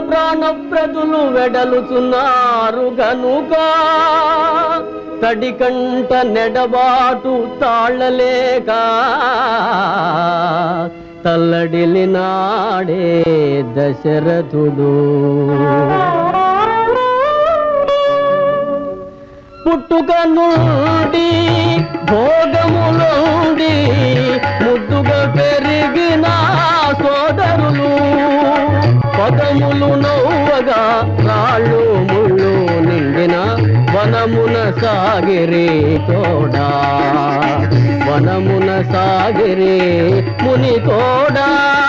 ప్రాణప్రదులు వెడలుచున్నారు గనుక తడికంట నెడబాటు తాళలేక తల్లడిలినాడే దశరథుడు పుట్టుక నుండి భోగములుండి ముద్దుగా పెరిగిన సోదరులు పదములు నవ్వగా రాళ్ళు ముళ్ళు నిండిన వనమున సాగిరి తోడా వనమున సాగిరి ముని తోడా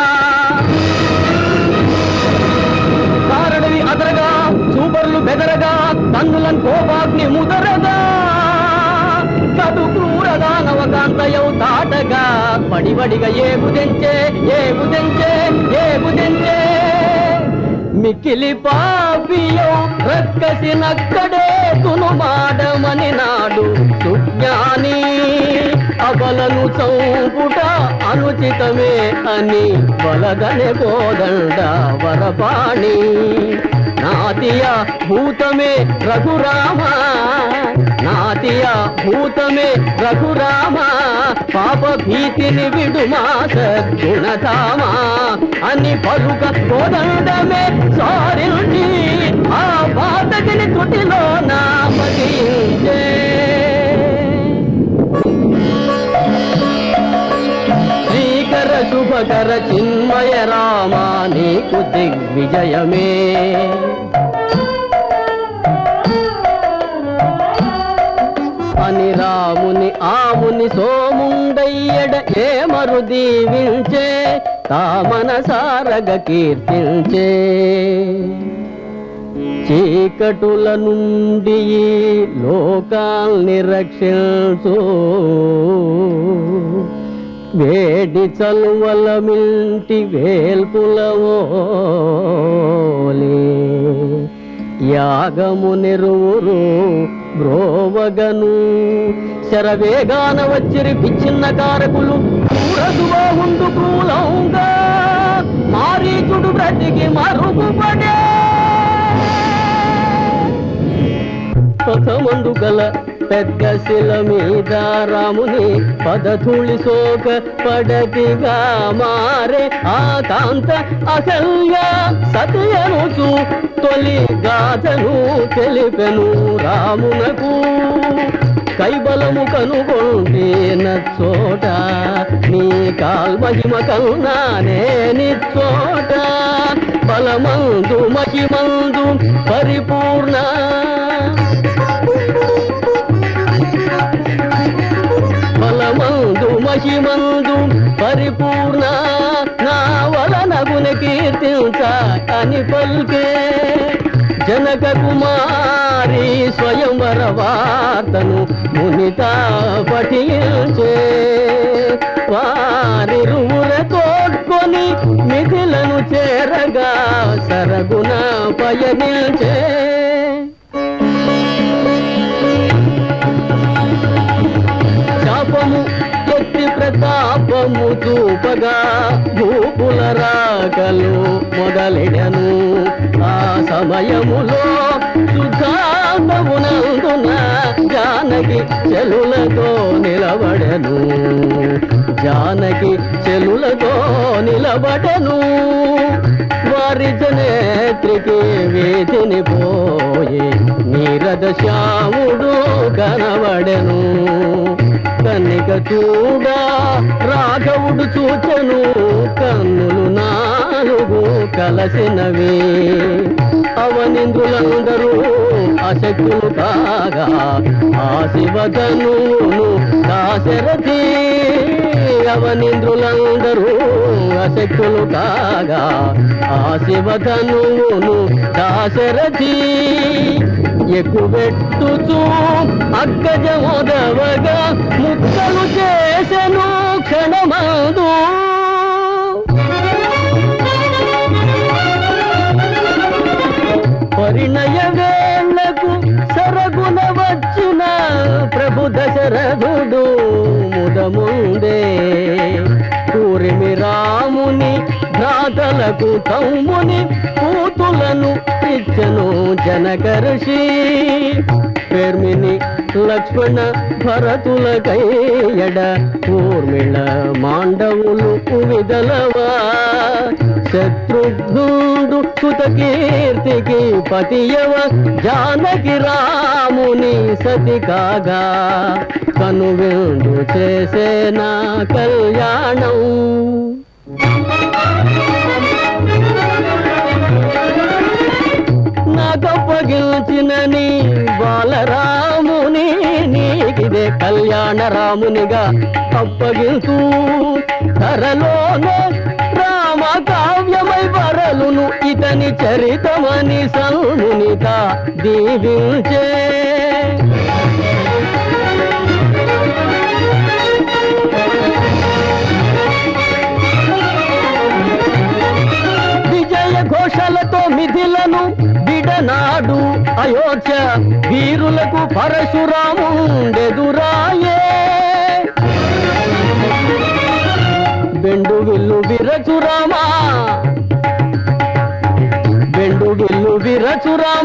కారణవి అదరగా సూపర్లు బెదరగా కన్నులను కోపాగ్ని ముదరగా కడు క్రూరగా నవకాంతయౌ తాటగా పడివడిగా ఏ బుదెంచే ఏ బుదెంచే ఏ బుదెంచే మిక్కిలి పాపియో రక్కసినక్కడే తును మాడమని నాడు సుజ్ఞాని అబలను చంపుట అనుచితమే అని బలదనే కోదండ వరపాణి నాతియ భూతమే రఘురామ నాతియ భూతమే రఘురామ పాప భీతిని విడుమా సద్గుణధామా అని పలుక కోదండమే సారించి ఆ పాతకిని తుటిలో నామదించే శ్రీకర శుభకర చిన్మయ రామ నీకు దిగ్విజయమే అని రాముని ఆముని సోముండయ్యడ ఏమరు దీవించే తామన సారగ కీర్తించే చీకటుల నుండి ఈ లోకాల్ని రక్షించు వేడి చలువల మింటి వేల్పులవోలే యాగము నెరువురు బ్రోవగను శరవేగాన వచ్చిరి పిచ్చిన్న కారకులు కూరదువాహుండు క్రూలంగా మారీచుడు బ్రతికి మరుగుపడే పథమందు గల పెద్ద శిల మీద రాముని పదధూళి సోక పడతిగా మారే ఆ కాంత అసల్య సతయనుచు తొలి గాథను తెలిపెను రామునకు కైబలము కనుగొంటే చోట నీ కాల్మహిమ కన్నానే నిచ్చోట బలమందు మహిమందు పరిపూర్ణ బలమందు మహిమందు పరిపూర్ణ నా వలనగున కీర్తించ అని పల్కే జనక కుమారి స్వయంవర వార్తను మునిత పఠించే వారిరువుర తోడ్కొని మిథిలను చేరగా సరగున పయనించే శాపము ఎత్తి ప్రతాపము చూపగా భూపుల రాకలు మొదలెడను ఆ సమయములో సుఖాంతమునందున జానకి చెలులతో నిలబడెను జానకి చెలులతో నిలబడెను వారి జనేత్రికి వీధిని పోయి నీరద శ్యాముడు కనబడెను కన్నిక చూడా రాఘవుడు చూచెను కన్నులు నాలుగు కలసినవి అవనింద్రులందరూ అశక్తులు కాగా ఆ శివధనును దాశరథి అవనింద్రులందరూ అశక్తులు కాగా ఆ శివధనువును దాశరథి ఎక్కుబెట్టుచు అగ్గజ మొదవగా ముక్కలు చేసెను క్షణమందు పరిణయ వేళ్లకు సరగున వచ్చిన ప్రభు దశరథుడు ముదముందే కూరిమి రాముని భ్రాతల సీతలకు తమ్ముని కూతులను ఇచ్చను జనకర్షి పేర్మిని లక్ష్మణ భరతులకయ్యడ ఊర్మిళ మాండవులు విదలవా శత్రుఘ్నుడు సుత కీర్తికి పతియవ జానకి రాముని సతి కాగా కనువిందు చేసేనా కళ్యాణం నాకప్పగించిన నీ బాలరాముని నీకిదే కళ్యాణ రామునిగా అప్పగించు ధరలోనే రామ కావ్యమై వరలును ఇతని చరితమని సన్మునిత దీవించే విజయ ఘోషలతో మిథిలను విడనాడు అయోధ్య వీరులకు పరశురాముండెదురాయే బెండు విల్లు విరచురామా బెండు విల్లు విరచురామా